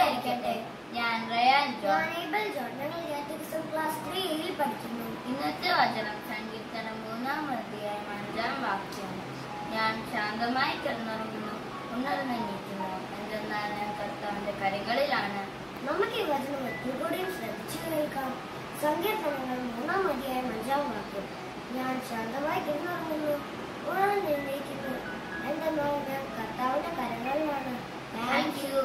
സുഖമായിരിക്കട്ടെ ഞാൻ Ryan John ജോണേബിൾ John ഞങ്ങൾ കാറ്റഗറിസം ക്ലാസ് ത്രീയിൽ പഠിക്കുന്നു ഇന്നത്തെ വചനം സങ്കീർത്തനം മൂന്നാം അധ്യായം അഞ്ചാം വാക്യം ഞാൻ ശാന്തമായി കിടന്നുറങ്ങുന്നു ഉണർന്നെണീക്കുന്നു എന്തെന്നാൽ ഞാൻ കർത്താവിന്റെ കരങ്ങളിലാണ് നമുക്ക് ഈ വചനം ഒന്നുകൂടിയും ശ്രദ്ധിച്ചു കേൾക്കാം സങ്കീർത്തനങ്ങൾ മൂന്നാം അധ്യായം അഞ്ചാം വാക്യം ഞാൻ ശാന്തമായി കിടന്നുറങ്ങുന്നു ഉണർന്നെഴുന്നേക്കുന്നു എന്തെന്നാൽ ഞാൻ കർത്താവിന്റെ കരങ്ങളിലാണ് താങ്ക് യു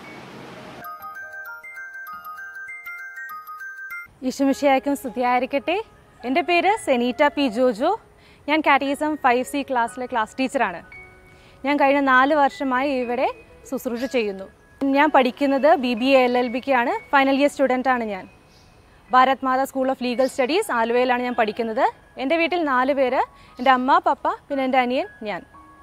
ഈശുമിഷയായിരിക്കും സ്തുതിയായിരിക്കട്ടെ എൻ്റെ പേര് സെനീറ്റ പി ജോജോ ഞാൻ കാറ്റഗിസം ഫൈവ് സി ക്ലാസ്സിലെ ക്ലാസ് ടീച്ചറാണ് ഞാൻ കഴിഞ്ഞ നാല് വർഷമായി ഇവിടെ ശുശ്രൂഷ ചെയ്യുന്നു ഞാൻ പഠിക്കുന്നത് B B A L L ബിക്കാണ് ഫൈനൽ ഇയർ സ്റ്റുഡൻ്റാണ് ഞാൻ Bharat Mata school of legal studies ആലുവയിലാണ് ഞാൻ പഠിക്കുന്നത് എൻ്റെ വീട്ടിൽ നാല് പേര് എൻ്റെ അമ്മ പപ്പ പിന്നെ എൻ്റെ അനിയൻ ഞാൻ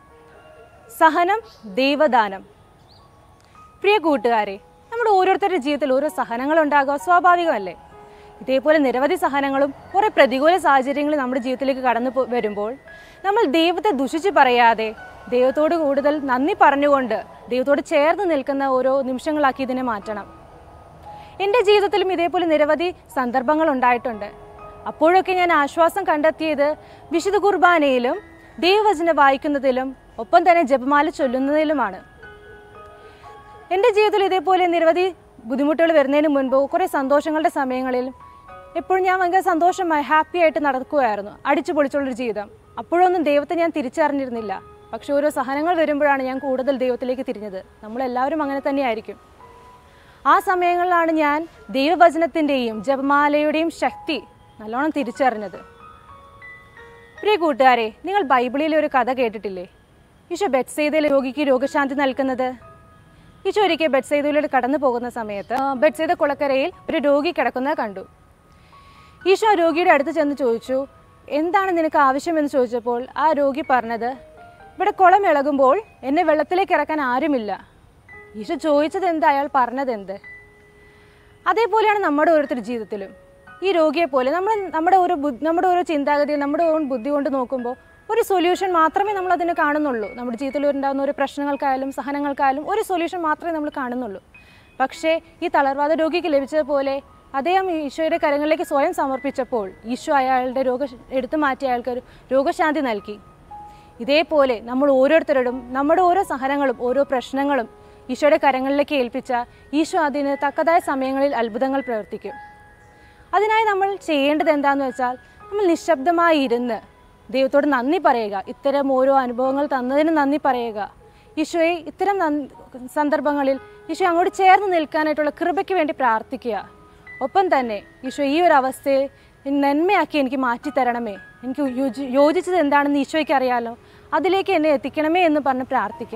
സഹനം ദൈവദാനം പ്രിയ കൂട്ടുകാരെ നമ്മുടെ ഓരോരുത്തരുടെ ജീവിതത്തിൽ ഓരോ സഹനങ്ങൾ ഉണ്ടാകുക സ്വാഭാവികമല്ലേ ഇതേപോലെ നിരവധി സഹനങ്ങളും കുറേ പ്രതികൂല സാഹചര്യങ്ങളും നമ്മുടെ ജീവിതത്തിലേക്ക് കടന്നു പോ- വരുമ്പോൾ നമ്മൾ ദൈവത്തെ ദുഷിച്ച് പറയാതെ ദൈവത്തോട് കൂടുതൽ നന്ദി പറഞ്ഞുകൊണ്ട് ദൈവത്തോട് ചേർന്ന് നിൽക്കുന്ന ഓരോ നിമിഷങ്ങളാക്കി ഇതിനെ മാറ്റണം എൻ്റെ ജീവിതത്തിലും ഇതേപോലെ നിരവധി സന്ദർഭങ്ങൾ ഉണ്ടായിട്ടുണ്ട് അപ്പോഴൊക്കെ ഞാൻ ആശ്വാസം കണ്ടെത്തിയത് വിശുദ്ധ കുർബാനയിലും ദൈവവചനം വായിക്കുന്നതിലും ഒപ്പം തന്നെ ജപമാല ചൊല്ലുന്നതിലുമാണ് എൻ്റെ ജീവിതത്തിൽ ഇതേപോലെ നിരവധി ബുദ്ധിമുട്ടുകൾ വരുന്നതിന് മുൻപ് കുറേ സന്തോഷങ്ങളുടെ സമയങ്ങളിൽ എപ്പോഴും ഞാൻ ഭയങ്കര സന്തോഷമായി ഹാപ്പി ആയിട്ട് നടക്കുകയായിരുന്നു അടിച്ചു പൊളിച്ചുള്ളൊരു ജീവിതം അപ്പോഴൊന്നും ദൈവത്തെ ഞാൻ തിരിച്ചറിഞ്ഞിരുന്നില്ല പക്ഷെ ഓരോ സഹനങ്ങൾ വരുമ്പോഴാണ് ഞാൻ കൂടുതൽ ദൈവത്തിലേക്ക് തിരിഞ്ഞത് നമ്മളെല്ലാവരും അങ്ങനെ തന്നെയായിരിക്കും ആ സമയങ്ങളിലാണ് ഞാൻ ദൈവവചനത്തിൻ്റെയും ജപമാലയുടെയും ശക്തി നല്ലോണം തിരിച്ചറിഞ്ഞത് പ്രിയ കൂട്ടുകാരെ നിങ്ങൾ ബൈബിളിലെ ഒരു കഥ കേട്ടിട്ടില്ലേ ഈശോ ബെറ്റ്സെയ്തയിലെ രോഗിക്ക് രോഗശാന്തി നൽകുന്നത് ഈശോ ഒരിക്കൽ ബെറ്റ്സെയ്തയിലൂടെ കടന്നു പോകുന്ന സമയത്ത് ആ, ബെറ്റ്സെയ്ത കുളക്കരയിൽ ഒരു രോഗി കിടക്കുന്നത് കണ്ടു ഈശോ ആ രോഗിയുടെ അടുത്ത് ചെന്ന് ചോദിച്ചു എന്താണ് നിനക്ക് ആവശ്യമെന്ന് ചോദിച്ചപ്പോൾ ആ രോഗി പറഞ്ഞത് ഇവിടെ കുളം ഇളകുമ്പോൾ എന്നെ വെള്ളത്തിലേക്ക് ഇറക്കാൻ ആരുമില്ല ഈശോ ചോദിച്ചത് എന്ത് അയാൾ പറഞ്ഞത് എന്ത് അതേപോലെയാണ് നമ്മുടെ ഓരോരുത്തരുടെ ജീവിതത്തിലും ഈ രോഗിയെ പോലെ നമ്മൾ നമ്മുടെ ഓരോ ബുദ്ധി നമ്മുടെ ഓരോ ചിന്താഗതി നമ്മുടെ ഓൺ ബുദ്ധി കൊണ്ട് നോക്കുമ്പോൾ ഒരു സൊല്യൂഷൻ മാത്രമേ നമ്മൾ അതിന് കാണുന്നുള്ളൂ നമ്മുടെ ജീവിതത്തിൽ ഉണ്ടാകുന്ന ഒരു പ്രശ്നങ്ങൾക്കായാലും സഹനങ്ങൾക്കായാലും ഒരു സൊല്യൂഷൻ മാത്രമേ നമ്മൾ കാണുന്നുള്ളൂ പക്ഷേ ഈ തളർവാദ രോഗിക്ക് ലഭിച്ചതുപോലെ അദ്ദേഹം ഈശോയുടെ കരങ്ങളിലേക്ക് സ്വയം സമർപ്പിച്ചപ്പോൾ ഈശോ അയാളുടെ രോഗ എടുത്തു മാറ്റി അയാൾക്ക് ഒരു രോഗശാന്തി നൽകി ഇതേപോലെ നമ്മൾ ഓരോരുത്തരോടും നമ്മുടെ ഓരോ സഹനങ്ങളും ഓരോ പ്രശ്നങ്ങളും ഈശോയുടെ കരങ്ങളിലേക്ക് ഏൽപ്പിച്ച ഈശോ അതിന് തക്കതായ സമയങ്ങളിൽ അത്ഭുതങ്ങൾ പ്രവർത്തിക്കും അതിനായി നമ്മൾ ചെയ്യേണ്ടത് എന്താണെന്ന് വെച്ചാൽ നമ്മൾ നിശബ്ദമായി ഇരുന്ന് ദൈവത്തോട് നന്ദി പറയുക ഇത്തരം ഓരോ അനുഭവങ്ങൾ തന്നതിന് നന്ദി പറയുക ഈശോയെ ഇത്തരം നന്ദി- സന്ദർഭങ്ങളിൽ ഈശോ അങ്ങോട്ട് ചേർന്ന് നിൽക്കാനായിട്ടുള്ള കൃപയ്ക്ക് വേണ്ടി പ്രാർത്ഥിക്കുക ഒപ്പം തന്നെ ഈശോ ഈ ഒരു അവസ്ഥയെ നന്മയാക്കി എനിക്ക് മാറ്റിത്തരണമേ എനിക്ക് യോജി യോജിച്ചത് എന്താണെന്ന് ഈശോയ്ക്ക് അറിയാലോ അതിലേക്ക് എന്നെ എത്തിക്കണമേ എന്ന് പറഞ്ഞ് പ്രാർത്ഥിക്കുക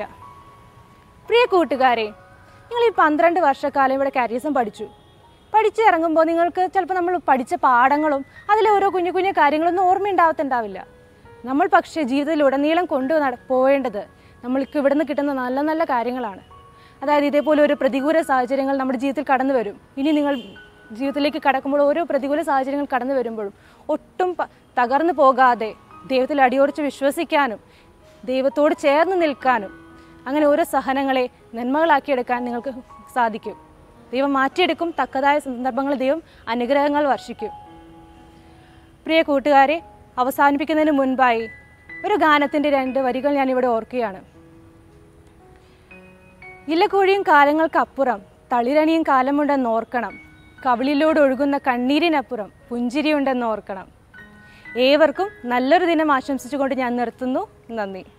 പ്രിയ കൂട്ടുകാരെ നിങ്ങൾ ഈ പന്ത്രണ്ട് വർഷക്കാലം ഇവിടെ കാരിസം പഠിച്ചു പഠിച്ച് ഇറങ്ങുമ്പോൾ നിങ്ങൾക്ക് ചിലപ്പോൾ നമ്മൾ പഠിച്ച പാഠങ്ങളും അതിലെ ഓരോ കുഞ്ഞു കുഞ്ഞു കാര്യങ്ങളൊന്നും ഓർമ്മയുണ്ടാവത്തുണ്ടാവില്ല നമ്മൾ പക്ഷേ ജീവിതത്തിലുടനീളം കൊണ്ടു നട പോവേണ്ടത് നമ്മൾക്ക് ഇവിടുന്ന് കിട്ടുന്ന നല്ല നല്ല കാര്യങ്ങളാണ് അതായത് ഇതേപോലെ ഒരു പ്രതികൂല സാഹചര്യങ്ങൾ നമ്മുടെ ജീവിതത്തിൽ കടന്നു വരും ഇനി നിങ്ങൾ ജീവിതത്തിലേക്ക് കടക്കുമ്പോൾ ഓരോ പ്രതികൂല സാഹചര്യങ്ങൾ കടന്നു വരുമ്പോഴും ഒട്ടും പ- തകർന്നു പോകാതെ ദൈവത്തിൽ അടിയോടിച്ച് വിശ്വസിക്കാനും ദൈവത്തോട് ചേർന്ന് നിൽക്കാനും അങ്ങനെ ഓരോ സഹനങ്ങളെ നന്മകളാക്കിയെടുക്കാൻ നിങ്ങൾക്ക് സാധിക്കും ദൈവം മാറ്റിയെടുക്കും തക്കതായ സന്ദർഭങ്ങളിൽ ദൈവം അനുഗ്രഹങ്ങൾ വർഷിക്കും പ്രിയ കൂട്ടുകാരെ അവസാനിപ്പിക്കുന്നതിന് മുൻപായി ഒരു ഗാനത്തിൻ്റെ രണ്ട് വരികൾ ഞാനിവിടെ ഓർക്കുകയാണ് ഇലക്കോഴിയും കാലങ്ങൾക്കപ്പുറം തളിരണിയും കാലമുണ്ടെന്ന് ഓർക്കണം കവിളിലൂടെ ഒഴുകുന്ന കണ്ണീരിനപ്പുറം പുഞ്ചിരിയുണ്ടെന്ന് ഓർക്കണം ഏവർക്കും നല്ലൊരു ദിനം ആശംസിച്ചുകൊണ്ട് ഞാൻ നിർത്തുന്നു നന്ദി